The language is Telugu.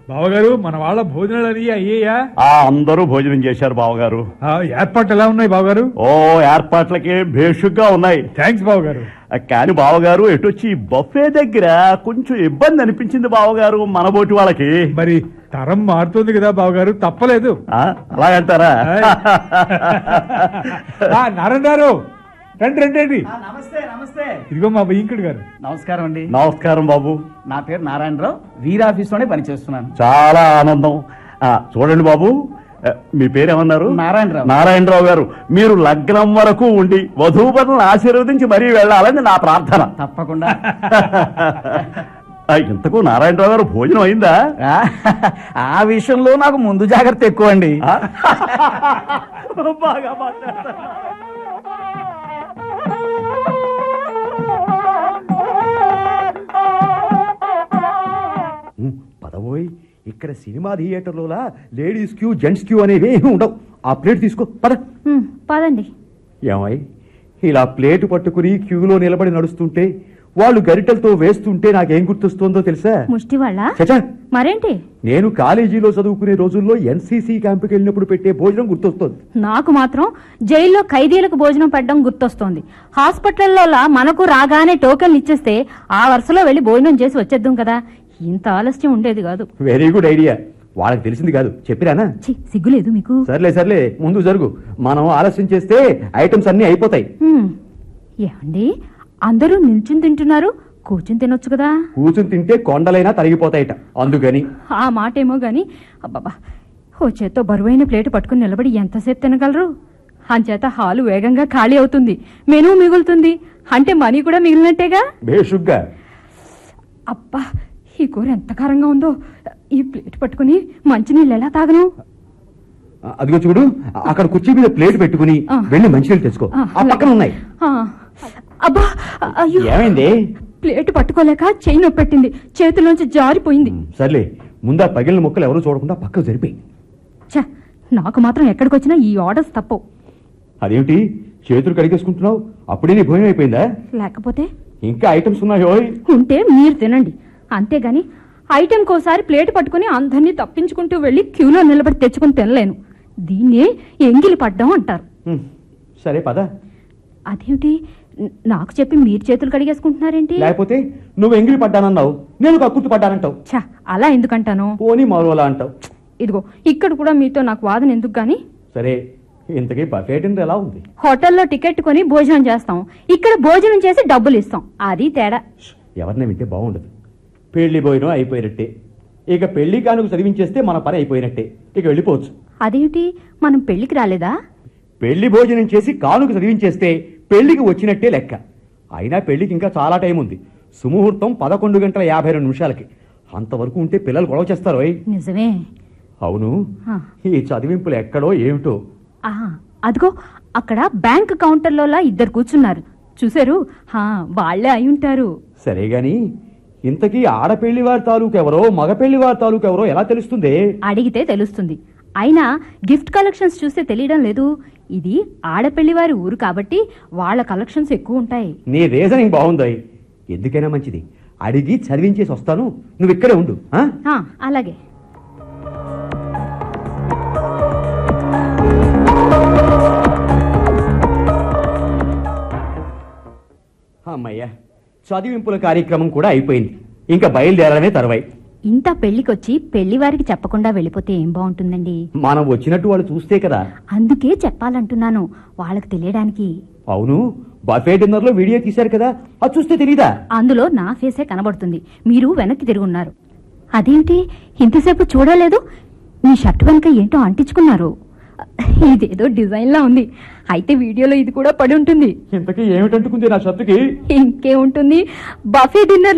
బావగారు మన వాళ్ళ భోజనాలు అని అయ్యాయా ఆ అందరూ భోజనం చేశారు బావగారు ఆ, ఏర్పాట్లు ఎలా ఉన్నాయి బావగారు ఓ ఏర్పాట్లకి భేషుగ్గా ఉన్నాయి థ్యాంక్స్ బావగారు కానీ బావగారు ఎటొచ్చి బఫే దగ్గర కొంచెం ఇబ్బంది అనిపించింది బావగారు మనబోటి వాళ్ళకి మరి తరం మారుతుంది కదా బావగారు తప్పలేదు ఆ, అలాగంటారా ఆయ్. ఆ, నారాయణ గారు రండి రండి రండి నమస్తే నమస్తే ఇదిగో మా వెంకట్ గారు నమస్కారం అండి నమస్కారం బాబు నా పేరు నారాయణరావు వీర్ ఆఫీస్ లోనే పనిచేస్తున్నాను చాలా ఆనందం ఆ, చూడండి బాబు ఆ, మీ పేరేమన్నారు నారాయణరావు. నారాయణరావు గారు మీరు లగ్నం వరకు ఉండి వధూవరులను ఆశీర్వదించి మరీ వెళ్ళాలని నా ప్రార్థన తప్పకుండా ఆ, ఇంతకు నారాయణరావు గారు భోజనం అయిందా ఆ, ఆ విషయంలో నాకు ముందు జాగ్రత్త ఎక్కువ అండి ఆ? బాగా మాట్లాడతారు. పదవోయ్ ఇక్కడ సినిమా థియేటర్లోలా లేడీస్ క్యూ జెంట్స్ క్యూ అనేవి ఏమీ ఉండవు ఆ ప్లేట్ తీసుకో పద ఉమ్, పదండి ఏమై ఇలా ప్లేట్ పట్టుకుని క్యూలో నిలబడి నడుస్తుంటే వాళ్ళు గరిటెలతో వేస్తుంటే నాకేం గుర్తొస్తుందో తెలుసా ముష్టి వాళ్ళ చచా మరేంటి నేను కాలేజీలో చదువుకునే రోజుల్లో ఎన్సీసీ క్యాంపుకి వెళ్ళినప్పుడు పెట్టే భోజనం గుర్తొస్తుంది నాకు మాత్రం జైల్లో ఖైదీలకు భోజనం పెట్టడం గుర్తొస్తోంది హాస్పిటల్లో మనకు రాగానే టోకెన్లు ఇచ్చేస్తే ఆ వరుసలో వెళ్ళి భోజనం చేసి వచ్చేద్దాం కదా ఇంత ఆలస్యం ఉండేది కాదు వెరీ గుడ్ ఐడియా వాళ్ళకి తెలిసింది కాదు చెప్పిరానా ఛీ, సిగ్గులేదు మీకు సర్లే సర్లే ముందు జరుగు మనం ఆలస్యం చేస్తే ఐటమ్స్ అన్నీ అయిపోతాయి ఉమ్, ఏమండి అందరూ నిల్చుని తింటున్నారు కూర్చుని తినొచ్చు కదా కూర్చుని తింటే కొండలైనా తరిగిపోతాయట అందుకని ఆ మాట ఏమో గాని అబ్బబ్బా ఓ చేత్తో బరువైన ప్లేట్ పట్టుకుని నిలబడి ఎంతసేపు తినగలరు అంచేత హాలు వేగంగా ఖాళీ అవుతుంది మెనూ మిగులుతుంది అంటే మనీ కూడా మిగిలినట్టేగా బేషుగ్గా అబ్బా ఈ కూర ఎంత కారంగా ఉందో ఈ ప్లేట్ పట్టుకుని మంచినీళ్ళు ఎలా తాగను ఆ, అదిగో చూడు అక్కడ కుర్చీ మీద ప్లేట్ పెట్టుకుని ఆ. వెళ్ళి మంచినీళ్ళు తెచ్చుకో ఆ, ఆ పక్కన ఉన్నాయి ఆ, అబ్బా అయ్యో ఏమైంది ప్లేట్ పట్టుకోలేక చెయ్యి నొప్పి పెట్టింది చేతిలోంచి జారిపోయింది సర్లే ముందా పగిలిన ముక్కలు ఎవరు చూడకుండా పక్కకు జరిపాయి ఛ, నాకు మాత్రం ఎక్కడికి వచ్చినా ఈ ఆర్డర్స్ తప్పవు అదేమిటి చేతులు కడిగేసుకుంటున్నావు అప్పుడే నీ భోజనం అయిపోయిందా లేకపోతే ఇంకా ఐటమ్స్ ఉన్నాయోయ్ ఉంటే మీరు తినండి అంతేగాని ఐటెంకి ఒకసారి ప్లేట్ పట్టుకుని అందరినీ తప్పించుకుంటూ వెళ్ళి క్యూలో నిలబడి తెచ్చుకుని తినలేను దీన్నే ఎంగిలి పడ్డం అంటారు హ్మ్, సరే పద అదేమిటి న- నాకు చెప్పి మీరు చేతులు కడిగేసుకుంటున్నారేంటి లేకపోతే నువ్వు ఎంగిలి పడ్డానన్నావు నేను కక్కుర్తి పడ్డానంటావు ఛ అలా ఎందుకంటాను పోనీ మరోలా అంటావు ఇదిగో ఇక్కడ కూడా మీతో నాకు వాదన ఎందుకు గాని సరే ఇంతకీ బఫే డిన్నర్ ఎలా ఉంది హోటల్లో టికెట్ కొని భోజనం చేస్తాం ఇక్కడ భోజనం చేసి డబ్బులు ఇస్తాం అది తేడా ఎవరిని వింటే బాగుండదు పెళ్లి భోజనం అయిపోయినట్టే ఇక పెళ్లి కానుక చదివించేస్తే మన పని అయిపోయినట్టే ఇక వెళ్ళిపోవచ్చు అదేమిటి మనం పెళ్లికి రాలేదా పెళ్లి భోజనం చేసి కానుక చదివించేస్తే పెళ్లికి వచ్చినట్టే లెక్క అయినా పెళ్లికి ఇంకా చాలా టైం ఉంది సుముహూర్తం పదకొండు గంటల యాభై రెండు నిమిషాలకి అంతవరకు ఉంటే పిల్లలు గొడవ చేస్తారు ఓయ్. నిజమే అవును ఆ. ఈ చదివింపులు ఎక్కడో ఏమిటో ఆహా, అదిగో అక్కడ బ్యాంక్ కౌంటర్లోలా ఇద్దరు కూర్చున్నారు చూశారు హా, వాళ్ళే అయి ఉంటారు సరే గాని ఇంతకీ ఆడపెళ్లి వారి తాలూకు ఎవరో మగ పెళ్లి వారి తాలూకు ఎవరో ఎలా తెలుస్తుంది అడిగితే తెలుస్తుంది అయినా గిఫ్ట్ కలెక్షన్స్ చూస్తే తెలియడం లేదు ఇది ఆడపెళ్లి వారి ఊరు కాబట్టి వాళ్ళ కలెక్షన్స్ ఎక్కువ ఉంటాయి నీ రీజనింగ్ బాగుంది ఎందుకైనా మంచిది అడిగి చదివించేసి వస్తాను నువ్వు ఇక్కడే ఉండు ఆ? ఆ, అలాగే అమ్మయ్యా చదివింపుల కార్యక్రమం కూడా అయిపోయింది ఇంకా బయలుదేరడమే తర్వాయి ఇంత పెళ్లికొచ్చి పెళ్లి వారికి చెప్పకుండా వెళ్ళిపోతే ఏం బాగుంటుందండి మనం వచ్చినట్టు వాళ్ళు చూస్తే కదా అందుకే చెప్పాలంటున్నాను వాళ్ళకి తెలియడానికి అవును బఫే డిన్నర్ లో వీడియో తీశారు కదా అది చూస్తే తెలీదా అందులో నా ఫేసే కనబడుతుంది మీరు వెనక్కి తిరుగున్నారు అదేంటి ఇంతసేపు చూడలేదు మీ షర్ట్ వెనక ఏంటో అంటించుకున్నారు ఇదేదో డిజైన్ లా ఉంది అయితే వీడియోలో ఇది కూడా పడి ఉంటుంది ఇంతకీ ఏమిటంటుకుంది నా షర్టుకి ఇంకేముంటుంది బఫే డిన్నర్